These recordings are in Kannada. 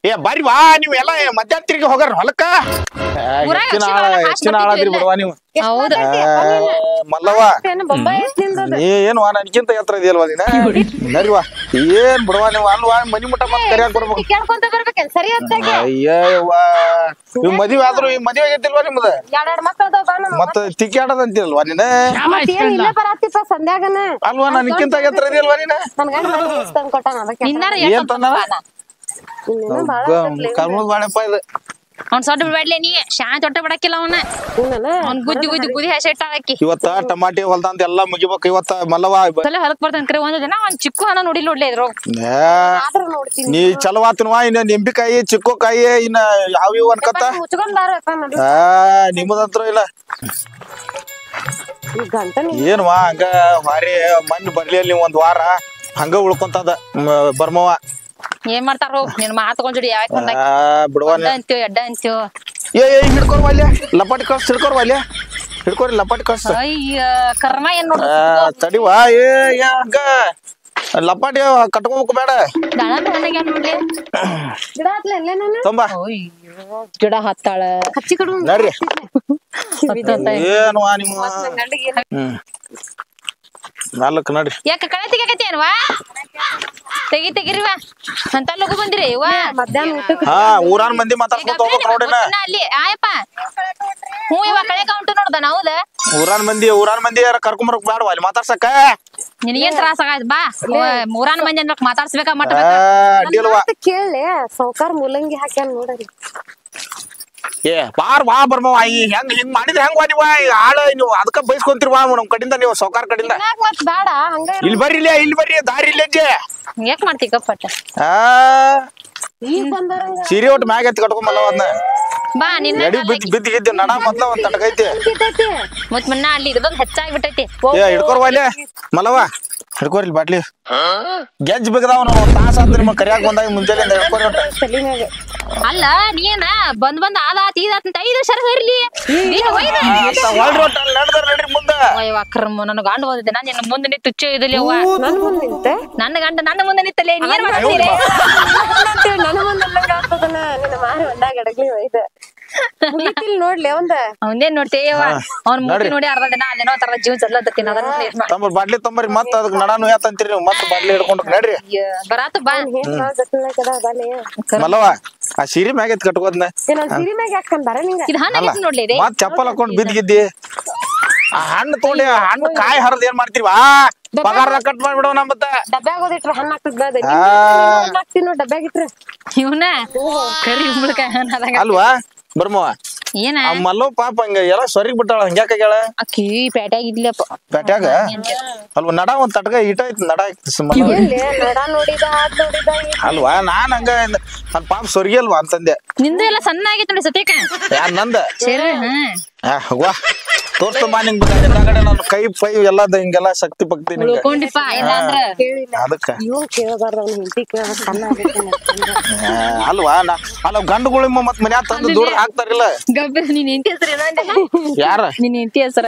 ಏ ಬರ್ರಿ ವಾ ನೀವ್ ಎಲ್ಲ ಮಧ್ಯಾಹ್ನ ಹೋಗಾರ ಹೊಲಕ್ಕ ಏ, ಊರಾಗ ಹೆಚ್ಚಿನ ಆಳ ಹಸಿವೆಲ್ಲ ಹೆಚ್ಚಿನ ಹಾಕ್ಬಿಟ್ಟಿದ್ವಿ ಆಳದಿರಿ ಇಲ್ಲೇ. ಬಿಡುವ ನೀವು ಹೌದು ಏ, ಮಲ್ಲವ್ವ ಏನು ಬೊಂಬಾಯಿ ಎಷ್ಟ್ ನಿಂದದ? ನೀ ಏನು ವಾ ನನ್ಕಿಂತ ಎತ್ತರ ಇದೆಯಲ್ವಾ ನೀನ ನರಿವಾ ಏನ್ ಬಿಡುವ ನೀವು ಅಲ್ವಾ ಮನಿ ಮುಟ್ಟ ಮತ್ ಕರಿಯಾಕ್ ಬರ್ಬೇಕು ಕೇಳ್ಕೊಂತ ಬರ್ಬೇಕೇನ್ ಸರಿ ಹೊತ್ತಾಗೆ ಅಯ್ಯವ್ವ ಇವ್ ಮದ್ವೆ ಆದ್ರೂ ಈ ಮದ್ವೆ ಆಗೈತಿಲ್ವಾ ನಿಮ್ದ ಎರಡೆರಡ್ ಮಕ್ಳು ಅದಾವ ಬಾ ನಮ್ಮ ಮತ್ತ ತಿಕ್ಕಾಡದಂತಿಲ್ವಾ ನೀನ ಮತ್ತೇನ್ ಇಲ್ಲೇ ಬರಾತಿಪ್ಪ ಸಂಧ್ಯಾಗನ ಅಲ್ವಾ ನನ್ಕಿಂತ ಎತ್ತರ ಇದೆಯಲ್ವಾ ನೀನ ನನ್ ಗಂಡ ಮನೆ ತಂದ್ ಕೊಟ್ಟಾನ ಅದಕ್ಕೆ ನಿನ್ನಾರ ಏನ್ ತಂದಾನ ಇನ್ನೇನು ಬಾಳ ಕರ್ಮದ್ ಬಾಳಪ್ಪ ಇದು ಅವ್ನ್ ಸೊಡ್ಡ ಬಿಡ್ಲಿ ನೀ ಶಾಂತ ಹೊಟ್ಟೆ ಬಿಡಕ್ಕಿಲ್ಲ ಅವನ ಇನ್ನೇನ? ಅವ್ನ್ ಗುದ್ದಿ ಗುದ್ದಿ ಗುದಿ ಹೆಸ ಇಟ್ಟಾಕಿ ಇವತ್ತ ಟಮಾಟಿ ಹೊಲ್ದಂತ ಎಲ್ಲಾ ಮುಗಿಬೇಕು ಇವತ್ತ ಮಲ್ಲವ ಸಲ ಹೊಲಕ್ ಬರ್ತಾನ ಕರೆ ಒಂದ್ ದಿನ ಒಂದ್ ಚಿಕ್ಕು ಹಣ ನೋಡಿ ನೋಡ್ಲಿ ಇದ್ರು ಏ, ಆದ್ರೂ ನೋಡ್ತೀನಿ ನೀ ಚಲವಾತನ್ವಾ ಇನ್ನ ನಿಂಬಿಕಾಯಿ ಚಿಕ್ಕೋಕಾಯಿ ಇನ್ನ ಯಾವ ಇವ್ ಅನ್ಕತ್ತ ಮುಚ್ಕೊಂಡ್ ಬಾರ ಅಪ್ಪ ನಡು ಆ ನಿಮ್ಮದಂತ್ರ ಇಲ್ಲ ಈ ಗಂಟ ನೀ ಏನ್ವಾ ಹಂಗ ಹಾರಿ ಮಣ್ಣು ಬರ್ಲಿ ಅಲ್ಲಿ ಒಂದ್ ವಾರ ಹಂಗ ಉಳ್ಕೊಂತದ ಮ- ಬರ್ಮವ ಏನ್ ಮಾಡ್ತಾರ ಹೋಗ್ ನಿನ್ ಮಾತುಕೊಂಡ್ ಜೋಡಿ ಯಾವಾಗ ಬಂದಾಗ ಆ ಬಿಡುವ ಅಡ್ಡ ಅಂತೀವ್ ಎಡ್ಡ ಅಂತೀವ್ ಏ ಏ ಹಿಡ್ಕೊರ್ ವಾಲ್ಯ ಲಪಾಟಿ ಕಳ್ಸ್ ಹಿಡ್ಕೊರ್ ವಾಲ್ಯ ಹಿಡ್ಕೊರಿ ಲಪಾಟಿ ಕಳ್ಸ ಅಯ್ಯ ಕರ್ಮ ಏನ್ ನೋಡು ಆ, ತಡಿವಾ ಏ ಏ ಹಂಗ ಲಪಾಟಿ ಕಟ್ಕೋಬೇಕು ಬೇಡ ದಾಳಂಬ್ರ ಹಣ್ಣಾಗ ಏನ್ ನೋಡ್ಲಿ ಗಿಡ ಹತ್ಲ ಎಲ್ಲೇ ನಾನು ತಂಬ ಅಯ್ಯೋ ಗಿಡ ಹತ್ತಾಳ ಹಚ್ಚಿ ಕಡು ನಡ್ರಿ ಹತ್ತಂತ ಏನ್ವಾ ನಿಮ್ಮ ಗಂಡಿಗೆ ಹ್ಮ್ ನಾಲ್ಕು ನಡ್ರಿ ಯಾಕ ಕಳೆ ತೆಗಿಯಕತ್ತಿ ಏನ್ವಾ ತೆಗಿ ತೆಗಿರಿವಾ ಅಂತ ಲಗು ಬಂದಿರಿ ಇವ ಮಧ್ಯಾಹ್ನ ಊಟಕ್ಕೆ ಹಾ ಊರಾನ್ ಮಂದಿ ಮಾತಾಡ್ಕೊಂತ ಹೋಗ್ಬೇಕು ನೋಡಿನ ಅಲ್ಲಿ ಆಯಪ್ಪ ಹ್ಞೂ ಇವ ಕಳೆ ಕೌಂಟು ನೋಡ್ದ ನಾವುದ ಊರಾನ್ ಮಂದಿ ಊರಾನ್ ಮಂದಿ ಯಾರ ಕರ್ಕೊಂಬರಕ್ ಬೇಡವಾ ಅಲ್ಲಿ ಮಾತಾಡ್ಸಕ ನಿನಗೇನ್ ತ್ರಾಸ ಆಗೈತ್ ಬಾ ಮೂರಾನ ಮಂದಿ ಅನ್ಬೇಕು ಮಾತಾಡ್ಸ್ಬೇಕ ಮಟ್ಟ ಆ, ಅಡ್ಡಿಲ್ವಾ ಮಾತು ಕೇಳಿ ಸಾವ್ಕಾರ ಮೂಲಂಗಿ ಹಾಕ್ಯಾನ ನೋಡ್ರಿ ಏ ಬಾರ್ ಬಾ ಬರ್ಮವ ಈ ಹೆಂಗ್ ಹಿಂಗ್ ಮಾಡಿದ್ರೆ ಹೆಂಗ್ ನೀವ ಆಳ ನೀವು ಅದಕ್ಕ ಬೈಸ್ಕೊಂತಿರ್ವಾ ನಮ್ ಕಡಿಂದ ನೀವು ಸೌಕಾರ ಕಡಿಂದ ಯಾಕ್ ಮತ್ ಬೇಡ ಹಂಗ ಇಲ್ಲಿ ಬರ್ರಿ ಇಲ್ಲೇ ಇಲ್ಲಿ ಬರ್ರಿ ದಾರಿ ಇಲ್ಲೇ ಐತಿ. ಯಾಕ್ ಮಾಡ್ತಿ ಕಪ್ಪಟ್ಟ ಆ ಈಗ ಬಂದಾರಂಗ ಸೀರೆ ಒಟ್ಟು ಮ್ಯಾಗ ಎತ್ತಿ ಕಟ್ಕೊಂಬಲ್ಲ ಅದನ್ನ ಬಾ ನಿನ್ನ ಎಡಿ ಬಿದ್ದು ಬಿದ್ದು ಗಿದ್ದು ನಡ ಮೊದ್ಲ ಒಂದ್ ತಟಕೈತಿ ಬಿದ್ದೈತಿ ಮತ್ ಮನ್ನ ಅಲ್ಲಿ ಇದ್ರದ್ ಹೆಚ್ಚಾಗಿ ಬಿಟ್ಟೈತಿ ಏ ಹಿಡ್ಕೋರ್ ವಾಲ್ಯ ಮಲವ ಹಿಡ್ಕೋರಿ ಇಲ್ಲಿ ಬಾಟ್ಲಿ ಗೆಜ್ಜ್ ಬಿಗದಾವ ನಾವು ಒಂದ್ ತಾಸ ಆತ್ ನಿಮ್ಮ ಕರಿಯಾಕ ಬಂದಾಗ ಮುಂಜಾನೆ ಹಿಡ್ಕೋರಿ ಒಟ್ಟ ತಲಿ ಮ್ಯಾಗ ಅಲ್ಲ ನೀನ ಬಂದ್ ಬಂದ್ ಆದಾತ್ ಇದಾತ್ ಅಂತ ಐದು ಸರ ಹರ್ಲಿ ಹೊಳ್ರಿ ಒಟ್ಟ ಅಲ್ಲಿ ನಡ್ದಾರ ನಡ್ರಿ ಮುಂದ ಕರ್ಮ ನನ್ನ ಗಂಡ ಬಂದಿದ್ದೆ ನಾನು ನಿನ್ನ ಮುಂದೆ ನಿಂತು ತುಚ್ಚ ಇದಿಲ್ಲ ಅವ್ವ ನನ್ ಮುಂದ್ ನಿಂತೆ ನನ್ನ ಗಂಡ ನನ್ನ ಮುಂದೆ ನಿಂತಲ್ಲೇ ನೀ ಏನ್ ಮಾಡ್ತೀರಿ ಅಂತೇಳಿ ನನ್ನ ಮುಂದ್ ಅಲ್ಲಂಗ ಆಗ್ತದನ ನಿನ್ನ ಮಾರಿ ಹೊಂದಾಗ ಅಡಗ್ಲಿ ಒಯ್ದ ಮುಗಿತಿಲ್ ನೋಡ್ಲಿ ಅವಂದ ಅವನೇನ್ ನೋಡ್ತೇವ ಅವ್ನ ಮುಖ ನೋಡಿ ಅರ್ಧ ದಿನ ಅಲ್ಲೇನೋ ತರ ಜೀವ ಚಲ್ಲತ್ತೇನ ಅದನ್ನ ನೋಡಿ ಇದ್ ತಂಬರ್ ಬಾಟ್ಲಿ ತಂಬರಿ ಮತ್ತ ಅದಕ್ಕೆ ನಡಾನು ಯಾತಂತೀರಿ ನೀವು ಮತ್ತ ಬಾಟ್ಲಿ ಹಿಡ್ಕೊಂಡು ನಡ್ರಿ ಬರಾತು ಬಾ ಏನ್ ಗಟ್ಟಲ ಕದ ಬಾಲೆ ಮಲ್ಲವ ಆ ಸೀರೆ ಮ್ಯಾಗ ಎತ್ತಿ ಕಟ್ಕೋದ್ನ ಏನ್ ಸಿರಿ ಮ್ಯಾಗ ಹಾಕೊಂಡ್ ಬರ ನಿಂಗ ಇದು ಹಣ್ಣ ಆಗೈತಿ ನೋಡ್ಲಿ ರೀ ಮತ್ ಚಪ್ಪಲ್ ಹಾಕೊಂಡ್ ಬಿದ್ದಿದ್ದಿ ಆ ಹಣ್ಣು ತಗೊಂಡಿ ಆ ಹಣ್ಣು ಕಾಯಿ ಹರಿದ್ ಏನ್ ಮಾಡ್ತೀರಿ ವಾ ಪಗಾರ ಕಟ್ ಮಾಡ್ಬಿಡವ ನಮ್ಮ ಮತ್ತ ಡಬ್ಬ್ಯಾಗ ಓದಿಟ್ರ ಹಣ್ಣ ಹಾಕ್ತದ ಬಾದ ಆ. ಹಾಕ್ತೀನಿ ನೋಡ್ ಡಬ್ಬ್ಯಾಗ ಇಟ್ರ ಇವನ ಕರಿ ಉಂಬಳಕಾಯ ಹಣ್ಣ ಅದಂಗ ಅಲ್ವಾ ಬರ್ಮವ ಏನ ಆ ಮಲ್ಲವ್ ಪಾಪ ಹಂಗ ಎಲ್ಲ ಸೊರಿಗ್ ಬಿಟ್ಟಾಳ ಹಂಗ್ಯಾಕಾಗ್ಯಾಳ ಅಕ್ಕಿ ಪೇಟ್ಯಾಗ ಇದ್ಲಪ್ಪ ಪೇಟ್ಯಾಗ ಅಲ್ವಾ ನಡ ಒಂದ್ ತಟಕ ಇಟ ಐತಿ ನಡ ಐತಿ ಸುಮ್ಮ ಎಲ್ಲಿ ನಡ ನೋಡಿದ ಅದ್ ನೋಡಿದ ಈ ಅಲ್ವಾ ನಾನ್ ಹಂಗ ನನ್ ಪಾಪ ಸೊರ್ಗಿ ಅಲ್ವಾ ಅಂತಂದೆ ನಿಂದು ಎಲ್ಲ ಸಣ್ಣ ಆಗೈತೆ ನೋಡಿ ಸತ್ಯಕ ಯಾರ್ ನಂದ ಸೇರಿ ಹಾ ಆ, ವಾ ತೋರ್ಸ್ತಮ್ಮ ನಿಂಗ್ ಹಿಂದಗಡೆ ನನ್ನ ಕೈ ಪೈ ಎಲ್ಲದ ಹಿಂಗೆಲ್ಲ ಶಕ್ತಿ ಪಕ್ತಿ ನಿಂಗ ಉಳ್ಕೊಂಡಿಪ್ಪ ಇಲ್ಲ ಅಂದ್ರ ಕೇಳಿಲ್ಲ ಅದಕ್ಕ ಇವ್ ಕೇಳಬಾರ್ದ ಅವ್ನ ಹೆಂಡತಿ ಕೇಳ ಸಣ್ಣ ಆಗೈತೆ ಆ, ಅಲ್ವಾ ನಾ ಅಲ್ಲ ಗಂಡುಗಳು ಮತ್ ಮನ್ಯಾಗ ತಂದು ದೂರ ಹಾಕ್ತಾರಿಲ್ಲ ಗಬ್ಬ ನೀನ್ ಹೆಂಡತಿ ಹೆಸರು ಏನಂದ ಯಾರ ನಿನ್ ಹೆಂಡತಿ ಹೆಸರ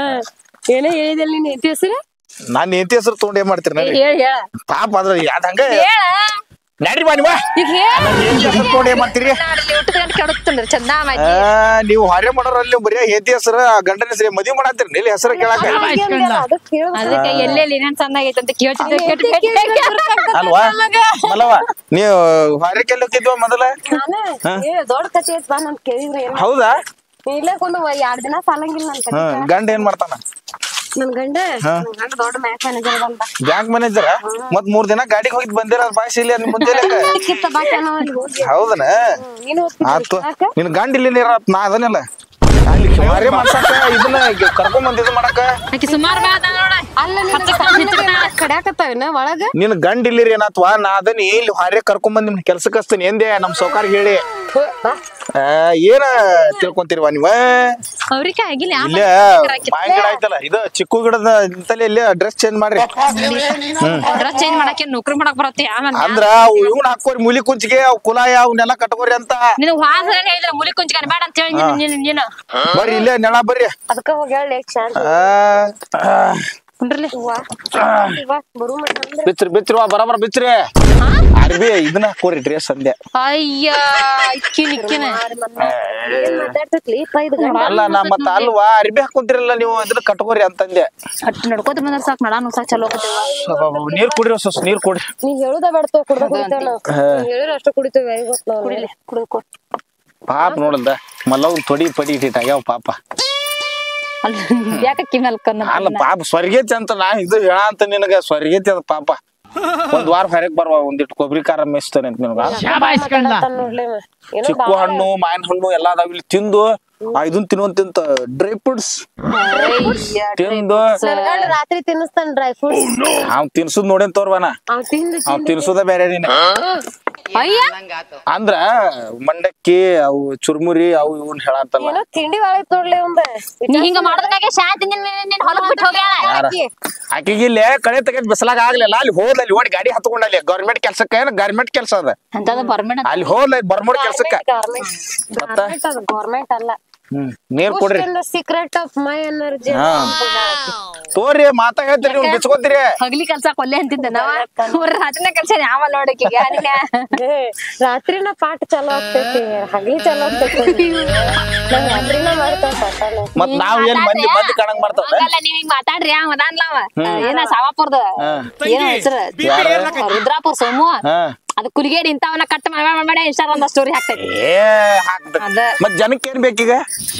ಏನೋ ಹೇಳಿದಲ್ಲಿ ನೀನ್ ಹೆಂಡತಿ ಹೆಸರು ನಾನ್ ಹೆಂಡತಿ ಹೆಸರು ತಗೊಂಡ್ ಏನ್ ಮಾಡ್ತೀರಿ ನಡಿ ಹೇಳ ಹೇಳ ಪಾಪ ಅದ್ರ ಯಾವ್ದ ಹಂಗ ಹೇಳ ನಡ್ರಿ ಬಾ ನೀವ ಈಗ ಹೇಳ ಹೆಂಡತಿ ಹೆಸರು ತಗೊಂಡ್ ಏನ್ ಮಾಡ್ತೀರಿ ಊಟದ ಗಂಟೆ ಕೆಡುತ್ತಂದ್ರ ಚಂದ ಆ, ಮಾಜಿ ನೀವು ಹೊರೆ ಮಾಡೋರ್ ಅಲ್ಲಿ ಬರೀ ಹೆಂಡತಿ ಹೆಸರು ಗಂಡನ ಹೆಸರು ಮದ್ವಿ ಮಾಡತ್ತೀರಿ ನಿಲ್ಲಿ ಹೆಸರು ಕೇಳಾಕ ಅದಕ್ಕೆ ಕೇಳ ಅದಕ್ಕೆ ಎಲ್ಲೆಲ್ಲಿ ಏನೇನ್ ಚಂದ ಆಗೈತೆ ಅಂತ ಕೇಳ್ತಿದ್ದೆ ಕೇಟ್ ಕೇಟ್ ಕೇಟ್ ಅಲ್ವಾ ಮಲ್ಲವ ನೀವು ಹೊರಕೆಲ್ಲ ಹೋಗಿದ್ವ ಮೊದಲ ನಾನೇ ಏ ದೊಡ್ಡ ಕಥೆ ಐತ್ ಬಾ ನನ್ ಕೇಳಿದ್ರೆ ಏನ್ ಹೌದಾ ಇಲ್ಲೇ ಕೊಂಡು ಎರಡ್ ದಿನ ಸಾಲಂಗಿಲ್ಲ ನನ್ ಕಡೆ ಹ್ಮ್ ಗಂಡ ಏನ್ ಮಾಡ್ತಾನ ನನ್ ಗಂಡ ನನ್ ಗಂಡ ದೊಡ್ಡ ಮ್ಯಾಕ್ ಮ್ಯಾನೇಜರ್ ಬಂದ ಬ್ಯಾಂಕ್ ಮ್ಯಾನೇಜರ್ ಮತ್ ಮೂರ್ ದಿನ ಗಾಡಿಗೆ ಹೋಗಿದ್ ಬಂದಿರ ಭಾಷೆ ಇಲ್ಲಿ ನಿಮ್ ಮುಂಜಾನೆ ಕಿತ್ತ ಬಾಕಿ ಅನ್ನೋ ಅಲ್ಲಿ ಹೋಗಿ ಹೌದನ ನೀನು ಆತು ಹೋಗ್ತಿದ್ದಿ ನಿನ್ ಗಂಡ ಇಲ್ಲಿ ನೀರ ನಾ ಅದನ್ನೆಲ್ಲ ಅಲ್ಲಿ ಮಾರಿ ಮಾಡ್ಸಕ ಇದನ್ನ ಕರ್ಕೊಂಡ್ ಬಂದ್ ಇದು ಮಾಡಕ ಆಕಿ ಸುಮಾರು ಬಾ ಅದ ನೋಡ ಅಲ್ಲ ನಿನ್ನ ಕಡ್ಯಾಕತ್ತಾವಿನ ಒಳಗ ನಿನ್ ಗಂಡ ಇಲ್ಲಿರಿ ಏನಾತ್ವಾ ನಾ ಅದನ್ನ ಇಲ್ಲಿ ಹಾರೆ ಕರ್ಕೊಂಡ್ ಬಂದ್ ನಿಮ್ ಕೆಲ್ಸಕ್ಕೆ ಹಚ್ತೀನಿ ಎಂದೆ ನಮ್ ಸೌಕಾರ ಹೇಳಿ ಆ, ಏನ ತಿಳ್ಕೊಂತೀರಿವಾ ನೀವ ಅವ್ರಿಗೆ ಆಗಿಲ್ಲ ಇಲ್ಲೇ ಮಾವಿನ ಗಿಡ ಐತಲ್ಲ ಇದು ಚಿಕ್ಕು ಗಿಡದ ಇಂತಲೇ ಇಲ್ಲಿ ಡ್ರೆಸ್ ಚೇಂಜ್ ಮಾಡ್ರಿ ಡ್ರೆಸ್ ಚೇಂಜ್ ಮಾಡಕ್ಕೆ ನೌಕರಿ ಮಾಡಕ್ ಬರತ್ತೆ ಆಮೇಲೆ ಅಂದ್ರ ಇವ್ನ ಹಾಕೋರಿ ಮುಲಿ ಕುಂಚಿಗೆ ಅವ್ ಕುಲಾಯ ಅವನ್ನೆಲ್ಲ ಕಟ್ಕೋರಿ ಅಂತ ನಿನಗ್ ವಾಸನೆ ಹೇಳಿದ್ರ ಮುಲಿ ಕುಂಚ್ಕನ್ ಬೇಡ ಅಂತ ಹೇಳಿ ನೀನು ನೀನು ನೀನು ಬರ್ರಿ ಇಲ್ಲೇ ನೆಳ ಬರ್ರಿ ಅದಕ್ಕ ಹೋಗಿ ಹೇಳಿ ಶಾಂತ ಆ, ಆ, ಕುಂಡ್ರಲಿ ವಾ ಬರು ಮಟ್ಟ ಅಂದ್ರೆ ಬಿಚ್ರಿ ಬಿಚ್ರಿ ವಾ ಬರಬರ ಬಿಚ್ರಿ ಅರ್ಬಿ ಇದನ್ನ ಹಾಕೋರಿ ಡ್ರೆಸ್ ಅಂದೆ ಅಯ್ಯ ಇಕ್ಕಿನ ಇಕ್ಕಿನ ಏನ್ ಮಾತಾಡ್ತೈತ್ಲಿ ಇಪ್ಪ ಇದು ಗಂಡ ಅಲ್ಲ ನಾ ಮತ್ತ ಅಲ್ವಾ ಅರ್ಬಿ ಹಾಕೊಂತಿರಲ್ಲ ನೀವು ಇದನ್ನ ಕಟ್ಕೋರಿ ಅಂತಂದೆ ಅಟ್ ನಡ್ಕೋತ ಬಂದ್ರ ಸಾಕ್ ನಡಾನು ಸಾಕ್ ಚಲೋ ಆಕತಿ ನೀರ್ ಕುಡಿರಿ ಸೊಸ್ ನೀರ್ ಕುಡಿ ನೀ ಹೇಳುದ ಬೇಡ್ತೇವ್ ಕುಡ್ದ ಕುಡಿತೇವ್ ನಾವು ನೀ ಹೇಳಿದ್ರ ಅಷ್ಟ ಕುಡಿತೇವ್ ಯಾರಿಗ್ ಗೊತ್ತ ನಾವು ಕುಡಿಲಿ ಕುಡಿದ್ಕೊ ಪಾಪ ನೋಡಲ್ದ ಮಲ್ಲವ್ ತೊಡಿ ಪಡಿ ಇಟ್ಟಾಗ್ಯಾವ ಪಾಪ ಅಲ್ಲ ಯಾಕ ಕಿಮ್ಮಲ್ ಕನ್ನ ಅಲ್ಲ ಪಾಪ ಸ್ವರ್ಗೇತಿ ಅಂತ ನಾ ಇದು ಹೇಳ ಅಂತ ನಿನಗ ಸ್ವರ್ಗೇತಿ ಅದ ಪಾಪ ಒಂದ್ ವಾರ ಹೊರಗ್ ಬರ್ವ ಒಂದಿಟ್ಟು ಕೊಬ್ಬರಿ ಖಾರ ಮೆಸ್ತೇನೆ ಅಂತ ನಿನಗ ಮಾತಾಡ್ತಾನ್ ನೋಡ್ಲಿ ಇವ. ಏನೋ ಚಿಕ್ಕು ಹಣ್ಣು ಮಾವಿನ ಹಣ್ಣು ಎಲ್ಲ ಅದಾವ ಇಲ್ಲಿ ತಿಂದು ಆ ಇದನ್ ತಿನ್ನುವಂತಿಂತ ಡ್ರೈ ಫ್ರೂಟ್ಸ್ ತಿಂದು ನನ್ ಗಂಡ ರಾತ್ರಿ ತಿನ್ನಿಸ್ತಾನ ಡ್ರೈ ಫ್ರೂಟ್ಸ್ ಅವ್ ತಿನ್ಸುದ್ ನೋಡೇನ್ ತೋರ್ವನ ಅವ್ ತಿಂದು ಅವ್ ತಿನ್ಸುದ ಬೇರೆ ನೀನ್ ಅಯ್ಯ ಅಂದ್ರ ಮಂಡಕ್ಕಿ ಅವು ಚುರ್ಮುರಿ ಅವು ಇವನ್ ಹೇಳಂತಲ್ಲ ಏನೋ ತಿಂಡಿ ಬಾಳೈತ್ ನೋಡ್ಲಿ ಒಂದ ನೀ ಹಿಂಗ ಮಾಡೋದಕ್ಕಾಗೆ ಶಾಂತಿ ನಿನ್ ನಿನ್ ಹೊಲಕ್ ಬಿಟ್ಟು ಹೋಗ್ಯಾಳ ಆಕಿಗೆ ಇಲ್ಲಿ ಕಳೆ ತೆಗೆದ್ ಬಿಸಲಾಗ ಆಗ್ಲಿಲ್ಲ ಅಲ್ಲಿ ಹೋದ್ಲ ಅಲ್ಲಿ ಓಡಿ ಗಾಡಿ ಹತ್ಕೊಂಡ್ ಅಲ್ಲಿ ಗೌರ್ಮೆಂಟ್ ಕೆಲ್ಸಕ್ಕ ಏನ ಗೌರ್ಮೆಂಟ್ ಕೆಲ್ಸ ಅದ ಅಂತದ ಬರ್ಮೇಣ ಅಲ್ಲಿ ಹೋದ್ಲ ಬರ್ಮೋಡ್ ಕೆಲ್ಸಕ್ಕ ಗಾರ್ಮೆಂಟ್ ಗಾರ್ಮೆಂಟ್ ಅದು ಗೌರ್ಮೆಂಟ್ ಅಲ್ಲ ಹ್ಮ್ ನೀರ್ ಕೊಡ್ರಿ ಸೀಕ್ರೆಟ್ ಆಫ್ ಮೈ ಎನರ್ಜಿ ಹಾ ತೋರಿ ಮಾತಾ ಹೇಳ್ತೀರಿ ನೀವು ಬಿಚ್ಕೋತೀರಿ ಹಗಲಿ ಕೆಲ್ಸ ಕೊಲ್ಲೆ ಅಂತಿದ್ದ ನಾವ ಊರ ರಾತ್ರಿನ ಕೆಲ್ಸ ಯಾವ ನೋಡಕ್ಕೆ ರಾತ್ರಿನ ಪಾಠ ಚಲೋ ಆಗ್ತೈತಿ ಹಗಲಿ ಚಲೋ ಆಗ್ತೈತಿ ನಾವ್ ರಾತ್ರಿನ ಮಾಡ್ತಾವ ಪಾಠನ ಮತ್ ನಾವ್ ಏನ್ ಮಂದಿ ಮಂದಿ ಕಾಣಂಗ್ ಮಾಡ್ತಾವ ಹಂಗಲ್ಲ ನೀವ್ ಹಿಂಗ್ ಮಾತಾಡ್ರಿ ಅವ ಅದಾನ್ಲವ ಏನ ಸಾವಾಪುರ್ದ ಏನ ಹೆಸರು ರುದ್ರಾಪುರ ಸೋಮು ಹಾ ಅದ್ ಕುಲಿಗೇಡಿ ಇಂತಾವನ್ನ ಕಟ್ ಮಾಡಿ ಮಾಡಿ ಇನ್ಸ್ಟಾಗ್ರಾಮ್ ಸ್ಟೋರಿ ಹಾಕ್ತೈತಿ ಏ ಹಾಕ್ದ ಅದ. ಮತ್ ಜನಕ್ಕೆ ಏನ್ ಬೇಕೀಗ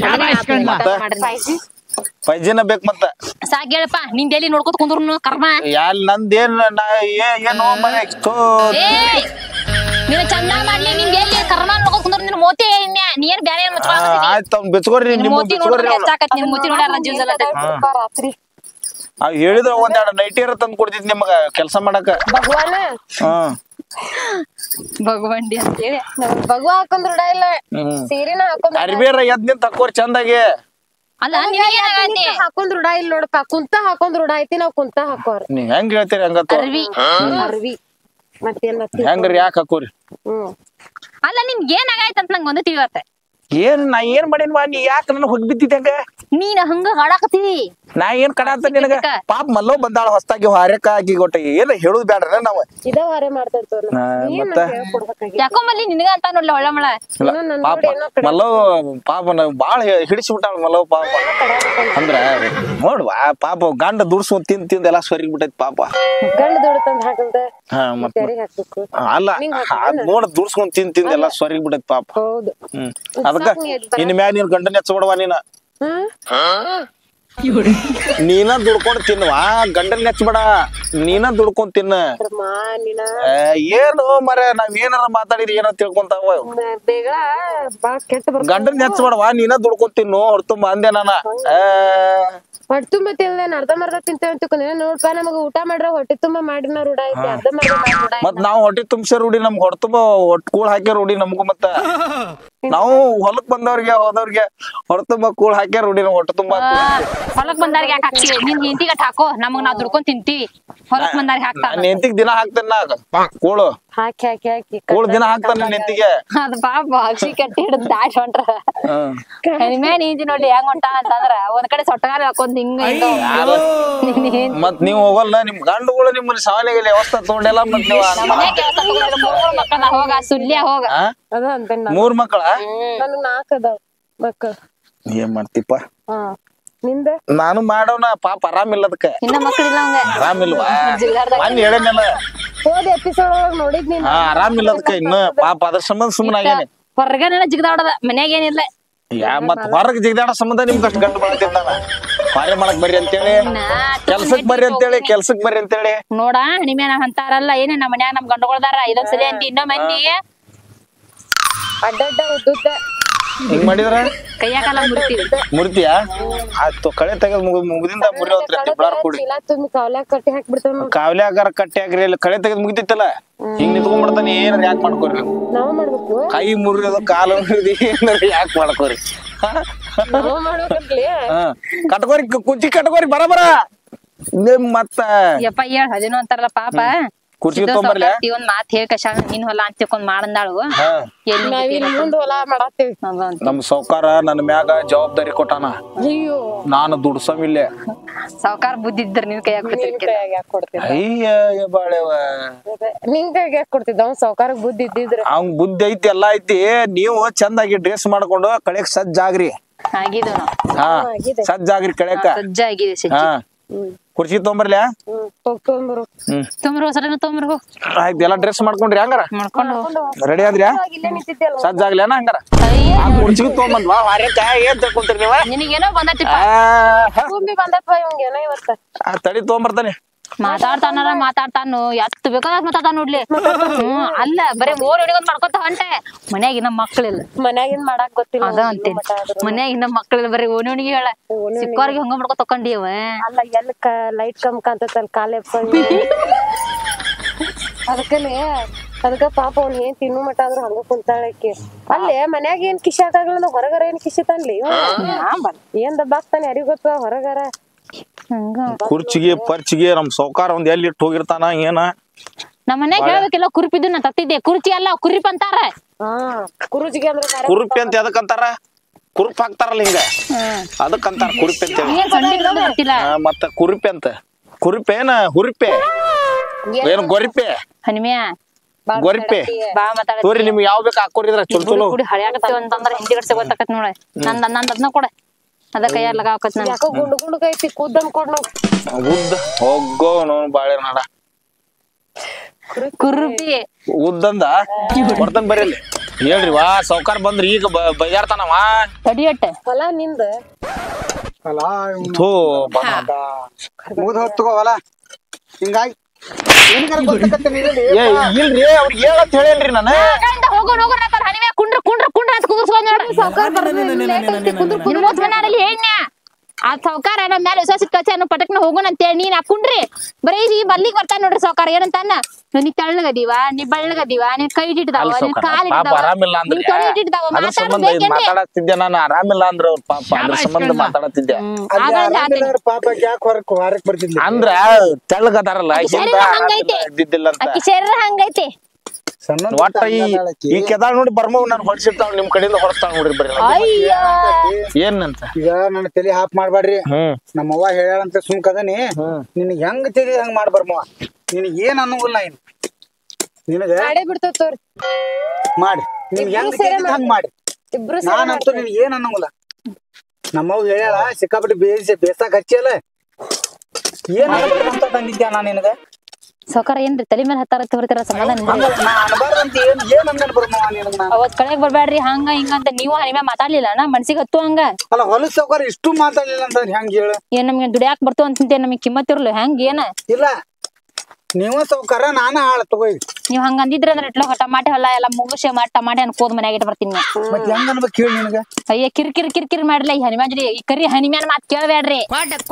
ಪೈಜಿನ ಬೇಕ್ ಮತ್ತ ಸಾಕ್ ಹೇಳಪ್ಪ ನಿಂದ ಎಲ್ಲಿ ನೋಡ್ಕೊತ ಕುಂದ್ರು ಕರ್ಮ ಯಾಲ್ ನಂದೇನ್ ನಾ ಏ- ಏನೋ ಮನೆ ಥೋ. ಏ ನೀನು ಚಂದ ಮಾಡ್ಲಿ ನಿಂದ ಎಲ್ಲಿ ಕರ್ಮ ನೋಡ್ಕೊತ ಕುಂದ್ರು ನಿನ್ ಮೋತಿ ಇನ್ಯ ನೀ ಏನ್ ಬ್ಯಾರೆ ಏನ್ ಆ, ಮುಚ್ಕೊಳಕತ್ತಿ ಆಯ್ತ್ ಅವ್ನ್ ಬಿಚ್ಕೋರಿ ನಿನ್ ನಿಮ್ ಮೋತಿ ಬಿಚ್ಕೋರಿ ನೋಡಿದ್ರೆ ಅವ್ನ ಹೆಚ್ಚಾಕತ್ ನಿನ್ ಮೋತಿ ನೋಡ್ಯಾರ ಜೀವಸಲ್ಲ ರಾತ್ರಿ ಅವ್ ಹೇಳಿದ್ರ ಒಂದೆರಡು ನೈಟಿಯರ ತಂದ್ ಕೊಡ್ತಿದ್ ನಿಮಗ ಕೆಲ್ಸ ಮಾಡಕ ಭಗವಾನ ಹ್ಮ್ ಭಗವಂಡಿ ಅಂತೇಳಿ ನಾವ್ ಭಗವ ಹಾಕೊಂಡ್ ರೂಢ ಇಲ್ಲ ಹ್ಮ್ ಸೀರೆನ ಹಾಕೊಂಡ್ ಅರ್ಬಿಯರ ಎದ್ ನಿಂತ ತಕ್ಕೋರಿ ಚಂದಾಗಿ ಅಲ್ಲ ನಿನಗೇನಾಗೈತಿ ಹಾಕೊಂಡ್ ರೂಢ ಇಲ್ಲ ನೋಡಪ್ಪ ಕುಂತ ಹಾಕೊಂಡ್ ರೂಢ ಐತಿ ನಾವ್ ಕುಂತ ಹಾಕೋರ್ ನೀವ್ ಹೆಂಗ್ ಹೇಳ್ತೀರಿ ಹಂಗತ್ತು ಅರ್ವಿ ಅರ್ವಿ ಮತ್ತೇನ್ ಮತ್ತೆ ಹೆಂಗ್ರಿ ಯಾಕೆ ಹಾಕೋರಿ ಹ್ಮ್ ಅಲ್ಲ ನಿನ್ಗೆ ಏನಾಗೈತೆ ಅಂತ ನಂಗೆ ಒಂದು ತಿಳಿವತ್ತೆ ಏನ್ ನಾ ಏನ್ ಮಾಡೇನ್ವಾ ನೀ ಯಾಕೆ ನನ್ ಹೋಗಿ ಬಿದ್ದಿದ್ದೆ ಹಂಗ ನೀನ್ ಹಂಗ ಹಾಡಾಕತ್ತೀವಿ ನಾ ಏನ್ ಕಡಾತ ನಿನಗ ಪಾಪ ಮಲ್ಲೋ ಬಂದಾಳ ಹೊಸ್ತಾಗಿ ಹಾರಕ ಆಗಿ ಗೊಟ್ಟ ಏನ್ ಹೇಳುದ್ ಬ್ಯಾಡ್ರ ನಾವ್ ಇದ ವಾರೆ ಮಾಡ್ತೈತ ಹಾ, ಮತ್ತ? ಕೊಡ್ಬೇಕಾಗಿ ಯಾಕೋ ಮಲ್ಲಿ ನಿನಗ ಅಂತ ನೋಡ್ಲಿ ಒಳ್ಳೆ ಮಳ ಇಲ್ಲ, ಏನೋ ನನ್ ಪಾಪ ನೋಡಿ ಏನೋ ಕಡೆ ಮಲ್ಲೋ ಪಾಪ ನಾವ್ ಬಾಳ ಹಿಡಿಸ್ಬಿಟ್ಟಾಳ ಮಲ್ಲೋ ಪಾಪ ಅಂದ್ರ ನೋಡ್ವಾ ಪಾಪ ಗಂಡ ದುಡ್ಸ್ಕೊಂಡ್ ತಿಂದ್ ತಿಂದ್ ಎಲ್ಲಾ ಸ್ವರ್ಗಿ ಬಿಟ್ಟೈತಿ ಪಾಪ ಗಂಡ ದುಡ್ಡು ತಂದ್ ಹಾಕಂತ ಹಾ ಮತ್ ಯಾರಿಗ್ ಹಾಕ್ಬೇಕು ಅಲ್ಲ ಅದ್ ನೋಡ್ ದುಡ್ಸ್ಕೊಂಡ್ ತಿಂದ್ ತಿಂದ್ ಎಲ್ಲಾ ಸ್ವರ್ಗಿ ಬಿಟ್ಟೈತಿ ಪಾಪ ಹೌದು ಹ್ಮ್ ಅದಕ್ಕ ಇನ್ ಮ್ಯಾಗ ನೀನ್ ಗಂಡನ ಹೆಚ್ಚಬಿಡವಾ ನೀನ ಹ್ಮ್ ನೀನ ದುಡ್ಕೊಂಡ್ ತಿನ್ವಾ ಗಂಡನ್ ನೆಚ್ಬೇಡ ನೀನ ದುಡ್ಕೊಂಡ್ ತಿನ್ನ ಮಾ ನೀನ ಏ, ಏನು ಮರ ನಾವ್ ಏನಾರ ಮಾತಾಡಿರಿ ಏನೋ ತಿಳ್ಕೊಂತಾವ ಬೇಗ ಬಾ ಕೆಟ್ಟ ಬರ್ತ ಗಂಡನ್ ನೆಚ್ಬೇಡವಾ ನೀನ ದುಡ್ಕೊಂಡ್ ತಿನ್ನು ಹೊರ್ತುಂಬ ಅಂದೆ ನಾನ ಏ, ಹೊಟ್ಟೆ ತುಂಬ ತಿಂದೇನ್ ಅರ್ಧ ಮರ್ಧ ತಿಂತೇವೆ ಅಂತ ನೋಡ್ಪ ನಮಗ ಊಟ ಮಾಡ್ರ ಹೊಟ್ಟೆ ತುಂಬ ಮಾಡಿನ ರೂಢ ಐತಿ ಅರ್ಧ ಮರ್ಧ ಮಾಡಿ ರೂಢ ಮತ್ ನಾವ್ ಹೊಟ್ಟಿ ತುಂಬ್ಸ ರೂಢಿ ನಮ್ಗ್ ಹೊಡ್ತುಂಬ ಒಟ್ ಕೂಳ್ ಹಾಕ್ಯಾರ ರೂಢಿ ನಮಗೂ ಮತ್ತ ನಾವು ಹೊಲಕ್ ಬಂದವ್ರಿಗೆ ಹೋದವ್ರಿಗೆ ಹೊಡ್ತುಂಬ ಕೂಳ್ ಹಾಕ್ಯಾರ ರೂಢಿ ನಾವ್ ಹೊಟ್ಟೆ ತುಂಬಾ ಹೊಲಕ್ ಬಂದಾರ್ಗೆ ಯಾಕೆ ಹಾಕ್ತೀವಿ ನಿನ್ ಹೆಂಡತಿಗೆ ಹಾಕೋ ನಮಗ್ ನಾವ್ ದುಡ್ಕೊಂಡ್ ತಿಂತೀವಿ ಹೊಲಕ್ ಬಂದಾರ್ಗೆ ಹಾಕ್ತಾರ ನನ್ನ ಹೆಂತಿಗ್ ದಿನ ಹಾಕ್ತೇನೆ ನಾ ಕೂಳು ಹಾಕಿ ಹಾಕಿ ಹಾಕಿ ಕೂಳ್ ದಿನ ಹಾಕ್ತಾನ ನನ್ನ ಹೆಂತಿಗೆ ಅದ್ ಪಾಪ ಅಕ್ಷಿ ಕಟ್ಟಿ ಹಿಡಿದ್ ದಾಟ್ ಹೊಂಟ್ರ ಹ್ಮ್ ಕಡಿಮೆ ನೀಂತಿ ನೋಡಿ ಹೆಂಗ್ ಹೊಂಟ ಅಂತಂದ್ರ ಒಂದ್ ಕಡೆ ಸೊಟ್ಟಗಾಲ ಹಾಕೊಂಡ್ ಹಿಂಗ ಹಿಂಗ ನಿನ್ ಹೆಂಡ್ತಿ ಮತ್ ನೀವ್ ಹೋಗಲ್ಲ ನಿಮ್ ಗಂಡುಗಳು ನಿಮ್ಮನ್ನ ಸಾವನಿಗೆ ವ್ಯವಸ್ಥೆ ತಗೊಂಡೆಲ್ಲ ಮತ್ ನೀವ್ ಅನ್ಮ- ಮನೆ ಕೆಲ್ಸ ತಗೊಂಡ್ರೆ ಮೂರ್ ಮಕ್ಕಳ ಹೋಗ ಸುಲ್ಯ ಹೋಗ ಆ? ಅದ ಅಂತೇನ್ ನಾ ಮೂರ್ ಮಕ್ಕಳ ನನಗ್ ನಾಲ್ಕ್ ಅದಾವ ಮಕ್ಕಳು ಏನ್ ಮಾಡ್ತಿಪ್ಪ ಹಾ ನಿಂದ ನಾನು ಮಾಡೋಣ ಪಾಪ ಆರಾಮಿಲ್ಲ ಅದಕ್ಕೆ ಇನ್ನ ಮಕ್ಳಿಲ್ಲ ಅವಂಗ ಆರಾಮಿಲ್ವಾ ಜಿಲ್ಲಾರ್ದಾಗ ಮನ್ ಹೇಳೇನಲ್ಲ ಹೋದ ಎಪಿಸೋಡ್ ಒಳಗ್ ನೋಡಿದ್ ನೀನ್ ಹಾ ಆರಾಮಿಲ್ಲ ಅದಕ್ಕೆ ಇನ್ನು ಪಾಪ ಅದ್ರ ಸಂಬಂಧ ಸುಮ್ಮನೆ ಆಗೇನೆ ಹೊರಗನೆ ಜಿಗದಾಡದ ಮನ್ಯಾಗ ಏನಿಲ್ಲ ಯಾ ಮತ್ ಹೊರಗ್ ಜಿಗ್ದಾಡೋ ಸಂಬಂಧ ನಿಮ್ಗೆ ಅಷ್ಟು ಗಂಟು ಬಳತಿದ್ದಾನ ಕಾರ್ಯ ಮಾಡಕ್ ಬರ್ರಿ ಅಂತೇಳಿ ಕೆಲ್ಸಕ್ ಬರ್ರಿ ಅಂತೇಳಿ ಕೆಲ್ಸಕ್ ಬರ್ರಿ ಅಂತೇಳಿ ನೋಡ ನಿಮ್ಮೇನ ಅಂತಾರಲ್ಲ ಏನೇ ನಮ್ಮ ಮನ್ಯಾಗ ನಮ್ ಗಂಡಗೊಳ್ದಾರ ಇದೊಂದ್ ಸಲಿ ಅಂತಿ ಇನ್ನೊ ಮಂದಿ ಅಡ್ಡಡ್ಡ ಉದ್ದುದ್ದ ಹಿಂಗ್ ಮಾಡಿದ್ರ ಕೈಯಾಕಲ್ಲ ಮುರಿತೀವಿ ಮುರಿತಿಯಾ ಆಯ್ತು ಕಳೆ ತೆಗೆದ್ ಮುಗ್ ಮುಗ್ದಿಂದ ಮುರಿ ಹೋತ್ರಿ ತಿಬ್ಳಾರ್ ಕೂಡಿ ಚೀಲ ತುಂಬಿ ಕಾವ್ಲ್ಯಾಗ ಕಟ್ಟಿ ಹಾಕ್ಬಿಡ್ತಾವ ನೋಡ್ ಕಾವ್ಲ್ಯಾಗಾರ ಕಟ್ಟಿ ಹಾಕ್ರಿ ಇಲ್ಲಿ ಕಳೆ ತೆಗೆದ್ ಮುಗಿತಿತ್ತಲ್ಲ ಹಿಂಗ್ ನಿಂತ್ಕೊಂಡ್ಬಿಡ್ತಾನೆ ಏನಾರ ಯಾಕೆ ಮಾಡ್ಕೋರಿ ನೀವು ನಾವ್ ಮಾಡ್ಬೇಕು ಕೈ ಮುರಿಯೋದು ಕಾಲು ಮುರಿದು ಏನಾರ ಯಾಕೆ ಮಾಡ್ಕೋರಿ ಹಾ? ನಾವ್ ಮಾಡ್ಬೇಕಂತ್ಲಿ ಹಾ ಕಟ್ಕೋರಿ ಕು- ಕುಂಚಿ ಕಟ್ಕೋರಿ ಬರ ಬರ ನಿಮ್ ಮತ್ತ ಯಪ್ಪ ಹೇಳ್ ಅದೇನೋ ಅಂತಾರಲ್ಲ ಪಾಪ ಕುರ್ಚಿ ತೊಂಬರ್ಲೆ ಒಂದ್ ಮಾತ್ ಹೇಳಿ ಕಷ ನಿನ್ ಹೊಲ ಅಂತ ತಿಳ್ಕೊಂಡ್ ಮಾಡಂದಾಳು ಹಾ ಎಲ್ಲಿ ನಾವಿಲ್ ಮುಂದ್ ಹೊಲ ಮಾಡತ್ತೇವಿ ನಮ್ ಸಾವ್ಕಾರ ನನ್ನ ಮ್ಯಾಗ ಜವಾಬ್ದಾರಿ ಕೊಟ್ಟಾನ ಅಯ್ಯೋ ನಾನು ದುಡ್ಸಮಿಲ್ಲೆ ಸಾವ್ಕಾರ ಬುದ್ಧಿ ಇದ್ರ ನಿನ್ ಕೈಯಾಗ ನಿನ್ ಕೈಯಾಗ ಯಾಕೆ ಕೊಡ್ತಿದ್ದ ಅಯ್ಯ ಬಾಳೆವ ನಿನ್ ಕೈಯಾಗ ಯಾಕೆ ಕೊಡ್ತಿದ್ದ ಅವ್ನ್ ಸಾವ್ಕಾರಕ್ ಬುದ್ಧಿ ಇದ್ದಿದ್ರ ಅವ್ನ್ ಬುದ್ಧಿ ಐತಿ ಎಲ್ಲಾ ಐತಿ ನೀವು ಚಂದಾಗಿ ಡ್ರೆಸ್ ಮಾಡ್ಕೊಂಡು ಕಳೆಕ್ ಸಜ್ಜಾಗ್ರಿ ಆಗಿದ್ದು ಹಾ ಆಗಿದೆ. ಸಜ್ಜಾಗ್ರಿ ಕಳೆಕ ಸಜ್ಜ ಆಗಿದೆ ಸಜ್ಜಿ ಹಾ ಹ್ಮ್ ಕುರ್ಚಿ ತೊಂಬರ್ಲೆ ಹ್ಮ್ ಹೋಗ್ ತೊಗೊಂಬರು ಹ್ಮ್ ತೊಂಬ್ರು ಸಡನ್ ತೊಂಬ್ರು ಆಯ್ತು ಎಲ್ಲಾ ಡ್ರೆಸ್ ಮಾಡ್ಕೊಂಡ್ರಿ ಹಂಗಾರ ಮಾಡ್ಕೊಂಡು ರೆಡಿ ಆದ್ರಿ ಇಲ್ಲೇ ನಿಂತಿದ್ದೆಲ್ಲ ಸಜ್ಜಾಗ್ಲೇನ ಹಂಗಾರ ಅಯ್ಯ ಆ ಕುರ್ಚಿ ತೊಗೊಂಬಂದ್ವಾ ವಾರಕ್ಕ ಏನ್ ತಕೊಂತೀರಿ ನೀವ ನಿನಗೇನೋ ಬಂದೈತಿ ಆ, ಹ. ಭೂಮಿ ಬಂದಪ್ಪ ಇವಂಗ ಏನೋ ಇವತ್ತ ಆ, ತಡಿ ತೊಗೊಂಬರ್ತಾನೆ ಮಾತಾಡ್ತಾನಾರ ಮಾತಾಡ್ತಾನು ಎತ್ ಬೇಕಾದ ಮಾತಾಡ್ತಾನ ನೋಡ್ಲಿ ಹ್ಮ್ ಅಲ್ಲ ಬರೀ ಓಡ್ ಹೊಡಿಗೊಂದ್ ಮಾಡ್ಕೊತ ಹೊಂಟೆ ಮನ್ಯಾಗ ಇನ್ನ ಮಕ್ಳಿಲ್ಲ ಮನ್ಯಾಗಿನ್ ಮಾಡಾಕ್ ಗೊತ್ತಿಲ್ಲ ಅದ ಅಂತೀನಿ ಮನ್ಯಾಗ ಇನ್ನ ಮಕ್ಳಿಲ್ಲ ಬರೀ ಓಣಿಗೆ ಹೇಳ ಸಿಕ್ಕವ್ರಿಗೆ ಹಂಗ ಮಾಡ್ಕೊ ತಕೊಂಡಿವ ಅಲ್ಲ ಎಲ್ಲಿ ಕ ಲೈಟ್ ಕಮ್ ಕಾಂತೈತಲ್ ಕಾಲೆಪ್ಪ ಅದಕ್ಕಲೆ ಅದಕ್ಕ ಪಾಪ ಅವ್ನ ಏನ್ ತಿನ್ನು ಮಟ ಆದ್ರೂ ಹಂಗ ಕುಂತಾಳಕ್ಕೆ ಅಲ್ಲೇ ಮನ್ಯಾಗ ಏನ್ ಕಿಶಿ ಹಾಕಾಗ್ಲ ಹೊರಗರ ಏನ್ ಕಿಶಿ ತನ್ಲಿ ಇವ? ಏನ್ ದಬ್ಬಾಕ್ತಾನೆ ಯಾರಿಗ್ ಗೊತ್ತ ಹೊರಗರ ಹಂಗ ಕುರ್ಚಿಗೆ ಪರ್ಚಿಗೆ ನಮ್ ಸೌಕಾರ ಒಂದ್ ಎಲ್ಲಿ ಇಟ್ಟು ಹೋಗಿರ್ತಾನ ಏನ ನಮ್ಮ ಮನ್ಯಾಗ ಹೇಳ್ಬೇಕಿಲ್ಲ ಕುರುಪಿದ್ದು ನಾ ತತ್ತಿದ್ದೆ ಕುರ್ಚಿ ಅಲ್ಲ ಕುರಿಪ್ ಅಂತಾರ ಹಾ ಕುರುಜಿಗೆ ಅಂದ್ರೆ ಬೇರೆ ಕುರುಪಿ ಅಂತ ಎದಕ್ಕಂತಾರ ಕುರುಪ್ ಹಾಕ್ತಾರಲ್ಲ ಹಿಂಗ ಅದಕ್ಕಂತಾರ ಕುರುಪಿ ಅಂತ ಹೇಳಿ ಏನ್ ಸಂಡಿ ಗಿಡ ಗೊತ್ತಿಲ್ಲ ಆ, ಮತ್ತ ಕುರುಪಿ ಅಂತ ಕುರುಪಿ ಏನ ಹುರುಪೆ ಏನ್ ಗೊರಿಪೆ ಹನಿಮ್ಯಾ ಗೊರಿಪೆ ಬಾ ಮಾತಾಡ ತೋರಿ ನಿಮ್ಗೆ ಯಾವ ಬೇಕು ಹಾಕೋರಿದ್ರ ಚಲೋ ಚಲೋ ಕುಡಿ ಹಳಿಯಾಕತ್ತೀವ ಅಂತಂದ್ರ ಹಿಂದಿ ಗಡ್ಸೆ ಗೊತ್ತಾಕತ್ ನೋಡ ನಂದ್ ನಂದ್ ಅದನ್ನ ಕೊಡ ಅದ ಕೈಯಾಗ ಲಗಾವಕತ್ ನನ್ ಯಾಕೋ ಗುಂಡು ಗುಂಡು ಐತಿ ಕೂದನ್ ಕೊಡ್ ನಾವ್ ಉದ್ದ ಹೋಗೋ ನೋಡ್ ಬಾಳೆ ನಾಡ ಕುರುಪಿ ಉದ್ದಂದ ಕೊಡ್ತಾನ ಬರೀಲಿ ಹೇಳ್ರಿ ವಾ ಸೌಕಾರ ಬಂದ್ರಿ ಈಗ ಬ- ಬೈಯಾರ್ತಾನವ ತಡಿಯಟ್ಟ ಹೊಲ ನಿಂದ ಅಲ್ಲ ಥೂ ಮುಗ್ದ ಹೊತ್ತುಗೋವಲ್ಲ ಹಿಂಗಾಗಿ ಏನ್ಗಾರ ಗೊತ್ತಾಗತ್ತೆ ನೀರಲ್ಲಿ ಏ ಇಲ್ರಿ ಅವ್ರಿಗೆ ಹೇಳತ್ ಹೇಳೇನ್ರಿ ನಾನು ಆಗಳಿಂದ ಹೋಗೋಣ ಹೋಗೋಣ ಅಂತಾರ ಹನಿಮ್ಯಾ ಕುಂಡ್ರ ಕುಂಡ್ರ ಕುಂಡ್ರ ಅಂತ ಕುಂದ್ರಸ್ಕೊಂಡ್ ನೋಡ್ರಿ ನಿನ್ ಮೋಸ ಮನಾರಲ್ಲಿ ಹೇಳ್ನ್ಯಾ ಆ ಸಾವ್ಕಾರ ನಮ್ ಮ್ಯಾಲ ವಿಶ್ವಾಸ ಇಟ್ಟು ಕಳ್ಸ್ಯಾನ ಪಟಕ್ನ ಹೋಗೋಣ ಅಂತೇಳಿ ನೀನ್ ಆ ಕುಂಡ್ರಿ ಬರೀ ಈ ಬರ್ಲಿಗ್ ಬರ್ತಾನ ನೋಡ್ರಿ ಸಾವ್ಕಾರ ಏನಂತಾನ ನೀ ತೆಳ್ಳಗದೀವ ನೀ ಬೆಳ್ಳಗದೀವ ನೀನ್ ಕೈ ಇಟ್ಟಿದಾವ ಅಲ್ಲಿ ನೀನ್ ಸೌಕಾರ ಕಾಲ್ ಪಾಪ ಇಟ್ಟಿದಾವ ಆರಾಮಿಲ್ಲ ನೀನ್ ಅಂದ್ರೆ ತೊಡೆ ಇಟ್ಟಿದಾವ ಅದ್ರ ಸಂಬಂಧ ಇದ್ ಮಾತಾಡ್ಬೇಕೇನ್ರಿ ಮಾತಾಡತ್ತಿದ್ದೆ ನಾನು ಆರಾಮಿಲ್ಲ ಅಂದ್ರ ಅವ್ರ ಪಾಪ ಅದ್ರ ಸಂಬಂಧ ಮಾತಾಡತ್ತಿದ್ದೆ ಹ್ಮ್ ಅಲ್ಲಿ ಆಗಳಿಂದ ಆತೇನಿ ಆರಾಮಿಲ್ಲಾರ ಪಾಪಕ್ಕೆ ಯಾಕೆ ಹೊರಕ್ ಹೊರಕ್ ಬರ್ತಿದ್ಲಿ ಅಂದ್ರ ತೆಳ್ಳಗದಾರಲ್ಲ ಹಿಂದ ಶರೀರ ಹಂಗೈತೆ. ಆರಾಮಿಲ್ಲ ಇದ್ದಿದ್ದಿಲ್ಲ ಅಂತ ಅಕ್ಕಿ ಶರೀರ ಹಂಗೈತಿ ಸಣ್ಣ ಒಟ್ಟ ಈ ಈ ಕೆದಾಳ ನೋಡಿ ಬರ್ಮವ್ ನಾನು ಹೊಡ್ಸಿರ್ತಾವ ನಿಮ್ ಕಡೆಯಿಂದ ಹೊರಸ್ತಾವ ನೋಡ್ರಿ ಬರ್ರಿ ಅಯ್ಯ ಏನಂತ ಈಗ ನನ್ನ ತಲೆ ಹಾಪ್ ಮಾಡ್ಬೇಡ್ರಿ ಹ್ಮ್ ನಮ್ಮ ಅವ್ವ ಹೇಳಂತ ಸುಮ್ ಕದನಿ ನಿನಗ್ ಹೆಂಗ್ ತಿಳಿ ಹಂಗ್ ಮಾಡ್ ಬರ್ಮವ ನಿನಗ್ ಏನ್ ಅನ್ನಂಗಿಲ್ಲ ಇನ್ ನಿನಗ ಮಾಡೇ ಬಿಡ್ತೇವ್ ತೋರಿ ಮಾಡಿ ನಿನ್ಗ್ ಹೆಂಗ್ ತಿಳಿದ್ ಹಂಗ್ ಮಾಡಿ ಇಬ್ರು ಸೇರಿ ನಾನಂತೂ ನಿನಗ್ ಏನ್ ಅನ್ನಂಗಿಲ್ಲ ನಮ್ಮವ್ ಹೇಳ್ಯಾಳ ಸಿಕ್ಕಾಪಟ್ಟಿ ಬೇಯಿಸಿ ಬೇಸಾಕ್ ಹಚ್ಚಿಯಲ್ಲ ಏನ್ ಅಂತ ತಂದಿದ್ಯಾ ನಾ ನಿನಗ ಸಾವ್ಕಾರ ಏನ್ರಿ ತಲೆ ಮೇಲೆ ಹತ್ತಾರ ಬರ್ತೀರ ಸಮಾಧಾನ ಇಲ್ರಿ. ಹಂಗ ನಾ ಅನ್ಬಾರ್ದಂತ ಏನ್ ಏನ್ ಅಂದನ್ ಬರ್ಮವ ನಿನಗ್ ನಾ ಅವತ್ ಕಡೆಗ್ ಬರ್ಬ್ಯಾಡ್ರಿ ಹಂಗ ಹಿಂಗ ಅಂತ ನೀವು ಹನಿಮೆ ಮಾತಾಡ್ಲಿಲ್ಲ ಅಣ್ಣ ಮನ್ಸಿಗೆ ಹತ್ತು ಹಂಗ ಅಲ್ಲ ಹೊಲಸ್ ಸೌಕರ್ಯ ಇಷ್ಟು ಮಾತಾಡ್ಲಿಲ್ಲ ಅಂತಂದ್ರೆ ಹೆಂಗ್ ಹೇಳು ಏನ್ ನಮ್ಗೆ ದುಡಿಯಾಕ್ ಬರ್ತು ಅಂತಂತೆ ನಮಗೆ ಕಿಮ್ಮತ್ ಇರ್ಲಿ ಹೆಂಗ್ ಏನ ಇಲ್ಲ ನೀವ ಸೌಕರ್ಯ ನಾನ ಹಾಳ ತಗೋ ಈಗ. ನೀವ್ ಹಂಗ ಅಂದಿದ್ರ ಅಂದ್ರೆ ಇಟ್ಲ ಟಮಾಟೆ ಹೊಲ ಎಲ್ಲ ಮುಗಿಸಿ ಮಾಡಿ ಟಮಾಟೆ ಅನ್ಕೋದ್ ಮನ್ಯಾಗ ಇಟ್ಟು ಬರ್ತೀನಿ ನಾ. ಮತ್ ಹೆಂಗ್ ಅನ್ಬೇಕು ಹೇಳಿ ನಿನಗ ಅಯ್ಯ ಕಿರ್ ಕಿರ್ ಕಿರ್ ಕಿರ್ ಮಾಡ್ಲಿ ಈ ಹನಿಮ್ಯಾನ್ ಜೋಡಿ ಈ ಕರಿ ಹನಿಮ್ಯಾನ್ ಮಾತ್ ಕೇಳ್ಬೇಡ್ರಿ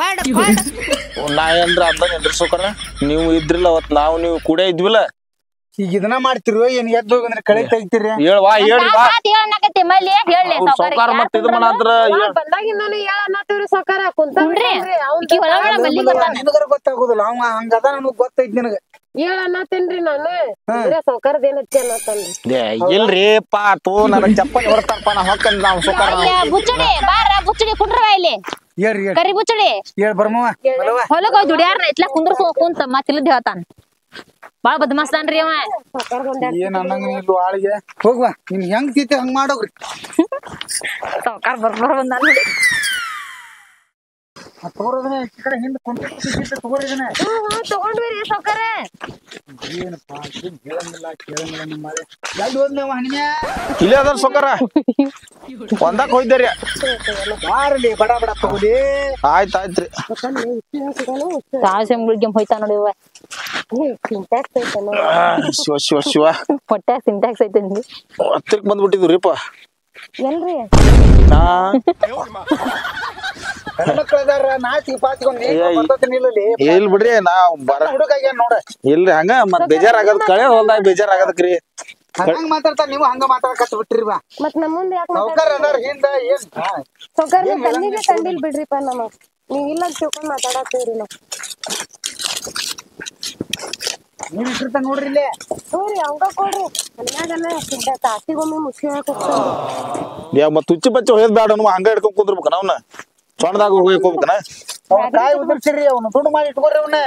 ನಾ ಏನ್ರ ಅಂದ ಏನ್ರಿ ಸೌಕರ ನೀವು ಇದ್ರಿಲ್ಲ ಅವತ್ ನಾವು ನೀವು ಕೂಡ ಇದ್ವಿಲ್ಲ ಈಗ ಇದನ್ನ ಮಾಡ್ತಿರೋ ಏನ್ ಎದ್ದು ಹೋಗಂದ್ರೆ ಕಳೆ ತೆಗಿತೀರಿ ಹೇಳ್ವಾ ಹೇಳ್ರಿ ಬಾ ಮಾತ್ ಹೇಳನಾಕತ್ತಿ ಮಲ್ಲಿ ಹೇಳಿ ಅವ್ರ ಸೌಕಾರ ಮತ್ ಇದು ಮಾಡಾದ್ರ ಬಂದಾಗಿಂದಾನು ಹೇಳ ಅನ್ನತ್ತೀವ್ರಿ ಸಾವ್ಕಾರ ಕುಂತ ಕುಂಡ್ರಿ ಈಕಿ ಹೊಲ ಒಳ ಮಲ್ಲಿ ಬರ್ತಾನ ನಿನಗರ ಗೊತ್ತಾಗುದಿಲ್ಲ ಅವ ಹಂಗದ ನನಗ್ ಗೊತ್ತೈತಿ ನಿನಗ ಹೇಳ ಅನ್ನತ್ತೇನ್ರಿ ನಾನು ಬರೇ ಸಾವ್ಕಾರದ ಏನ್ ಹಚ್ಚಿ ಅನ್ನತ್ತನ್ರಿ ಏ, ಇಲ್ರಿ ಪಾ ತೋ ನನಗ್ ಚಪ್ಪಲಿ ಹೊಡ್ತಾರಪ್ಪ ನಾ ಹೊಕ್ಕಂದ್ ನಾವ್ ಸೌಕಾರ ಅಯ್ಯ ಬುಚ್ಚಡಿ ಬಾರ ಬುಚ್ಚಡಿ ಕುಂಡ್ರವ ಇಲ್ಲಿ ಹೇಳ್ರಿ ಹೇಳ್ ಕರಿ ಬುಚ್ಚಡಿ ಹೇಳ್ ಬರ್ಮವ ಬಲವ ಹೊಲಕ್ ಹೋಗಿ ದುಡಿಯಾರ್ನ ಇಟ್ಲ ಕುಂದ್ರ ಕುಂತ ಮತ್ ಇಲ್ಲದ್ ಹೇಳ್ತಾನ ಬಾಳ ಬದ್ಮಾಸ್ತಾನ್ರಿ ಅವ ಸಾವ್ಕಾರ ಒಂದ್ ಏನ್ ಅನ್ನಂಗ ನಿಲ್ಲು ಆಳಿಗೆ ಹೋಗ್ವಾ ನಿನ್ ಹೆಂಗ್ ತಿಂತೆ ಹಂಗ್ ಮಾಡೋಗ್ರಿ ಸಾವ್ಕಾರ ಬರ್ಬಾರ ಬಂದ ನೋಡಿ ತಗೋರೋದನ್ನ ಈ ಕಡೆ ಹಿಂದ್ ಕುಂತ ತಗೋರಿದನ ತಗೊಂಡ್ವಿ ರೀ ಸಾವ್ಕಾರ ಏನಪ್ಪಾ ಏನ್ ಹೇಳಂಗಿಲ್ಲ ಕೇಳಂಗಿಲ್ಲ ನಿಮ್ಮ ಮಳೆ ಎಲ್ಲಿ ಹೋದ್ನೇವ ಹನಿಮ್ಯಾ ಇಲ್ಲೇ ಅದಾರ ಸೌಕಾರ ಒಂದಕ್ ಹೋಯ್ದಾರಿ ಬಾರಲಿ ಬಡ ಬಡ ತಗೋಲಿ ಆಯ್ತ್ ಆಯ್ತ್ರಿ ತಾಳ್ಸೆ ಮುಳ್ಗೆ ಹೋಯ್ತಾ ನೋಡಿ ಇವ ಸಿಂಟ್ಯಾಕ್ಸ್ ಐತೇನೋ ಆ, ಶಿವ ಶಿವ ಶಿವ ಹೊಟ್ಯಾಗ ಸಿಂಟ್ಯಾಕ್ಸ್ ಐತೆ ನಿಂದು ಹತ್ತಿರಕ್ ಬಂದ್ಬಿಟ್ಟಿದ್ರಿಪ್ಪ ಎಲ್ರಿ ಹಾ ಹೆಣ್ಮಕ್ಳು ಅದಾರ ನಾಚಿಗೆ ಪಾಚಿಗೊಂದು ಬರ್ತೈತಿ ನಿಲ್ಲಲಿ ಇಲ್ ಬಿಡ್ರಿ ನಾವ್ ಬರ ಹುಡುಗ ಆಗ್ಯಾನ ನೋಡ ಇಲ್ರಿ ಹಂಗ ಮತ್ ಬೇಜಾರಾಗದ್ ಕಳೆ ಹೊಲ್ದಾಗ ಬೇಜಾರಾಗದಕ್ರಿ ಹಂಗ ಮಾತಾಡ್ತಾ ನೀವು ಹಂಗ ಮಾತಾಡಕತ್ ಬಿಟ್ರಿ ಬಾ ಮತ್ ನಮ್ ಮುಂದೆ ಯಾಕೆ ಸೌಕರ್ ಅದಾರ ಹಿಂದ ಏನ್ ಸಾವ್ಕಾರ ಕಣ್ಣಿಗೆ ಕಂಡಿಲ್ ಬಿಡ್ರಿಪ್ಪ ನಮಗ್ ನೀವ್ ಇಲ್ಲ ಅಂತ ತಿಳ್ಕೊಂಡ್ ಮಾತಾಡತ್ತೀವ್ರಿ ನಾವ್ ನೀವ್ ಇಟ್ಟಿರ್ತಾನ ನೋಡ್ರಿ ಇಲ್ಲೇ ನೋಡ್ರಿ ಅವಂಗ ಕೊಡ್ರಿ ಮನ್ಯಾಗೆಲ್ಲ ತಾಸಿಗೊಮ್ಮೆ ಮುಚ್ಚಿ ಹೇಳಕ್ ಹೋಗ್ತಾನ ಯಾ ಮತ್ ತುಚ್ಚಿ ಬಚ್ಚಿ ಹೋಯ್ದ್ ಬ್ಯಾಡ ನಮ್ಮ ಹಂಗ ಹಿಡ್ಕೊಂಡ್ ಕುಂದ್ರಬೇಕನ ಅವ್ನ ಸೊಣ್ಣದಾಗ ಹೋಗಿ ಹೋಗ್ಬೇಕನ ಅವ್ನ ಕಾಯಿ ಉದುರ್ಸಿರಿ ಅವ್ನು ದುಡ್ಡು ಮಾಡಿ ಇಟ್ಕೋರಿ ಅವನ್ನ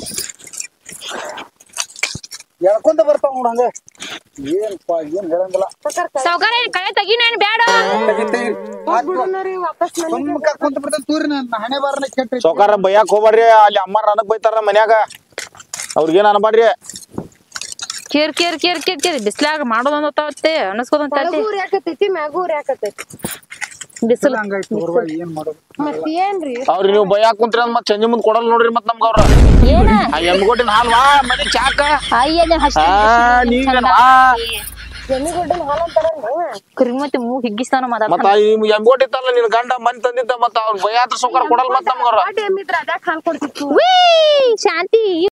ಎಳ್ಕೊಂತ ಬರ್ತಾವ ನೋಡ ಹಂಗ ಏನ್ಪ ಏನ್ ಹೇಳಂಗಿಲ್ಲ ಸಾವ್ಕಾರ ಏನ್ ಕಳೆ ತೆಗಿನ ಏನ್ ಬ್ಯಾಡ ಬಿಡೋಣ್ರಿ ವಾಪಸ್ ಮನೆಗೆ ಸುಮ್ಮಕ ಕುಂತ ಬಿಡ್ತಾನ ತೂರಿ ನನ್ನ ಹಣೆ ಬಾರನ ಕೆಟ್ಟ ಸೌಕಾರ ಬೈಯಾಕ್ ಹೋಗ್ಬಾಡ್ರಿ ಅಲ್ಲಿ ಅಮ್ಮಾರ ನನಗ್ ಬೈತಾರ ಮನ್ಯಾಗ ಅವ್ರಿಗೇನ್ ಅನ್ಬಾಡ್ರಿ care care care care care ಬಿಸ್ಲಾಗ ಮಾಡೋದಂತೆ ಅನಸ್ಕೋದಂತ ಒಳಗೂರ್ ಯಾಕತೈತಿ ಮ್ಯಾಗೂರ್ ಯಾಕತೈತಿ ಬಿಸಿಲು ಹಂಗಾಯ್ತು ಬರುವ ಏನ್ ಮಾಡೋದು ಮತ್ ಏನ್ರಿ ಅವ್ರಿ ನೀವು ಬೈಯಾಕ್ ಕುಂತ್ರಿ ಅಂದ್ ಮತ್ ಸಂಜೆ ಮುಂದ್ ಕೊಡಲ್ ನೋಡ್ರಿ ಮತ್ ನಮ್ಗ ಅವ್ರ ಏನ ಆ ಎಮ್ಗೊಟ್ಟಿನ ಹಾಲ್ ವಾ ಮನಿ ಚಾಕ ಅಯ್ಯ ಹಸಿ ಆ ನೀವೇನ್ ವಾ ಎಮ್ಮಿಗೊಡ್ಡನ್ ಹಾಲ್ ಅಂತಾರಲ್ರಿ ಕರಿಮತಿ ಮೂಗ್ ಹಿಗ್ಗಿಸ್ತಾನ ಮಾತಾಡ ಮತ್ತ ಈ ಎಮ್ಗೊಟ್ಟಿತ್ತಲ್ಲ ನಿನ್ ಗಂಡ ಮನಿ ತಂದಿದ್ದ ಮತ್ತ ಅವ್ರ ಬೈಯಾತ್ರ ಸೌಕಾರ ಕೊಡಲ್ ಮತ್ ನಮ್ಗ ಅವ್ರ ಎಮ್ಮಿದ್ರ ಅದ್ಯಾಕ್ ಹಾಲ್ ಕೊಡ್ತಿತ್ತು ಶಾಂತಿ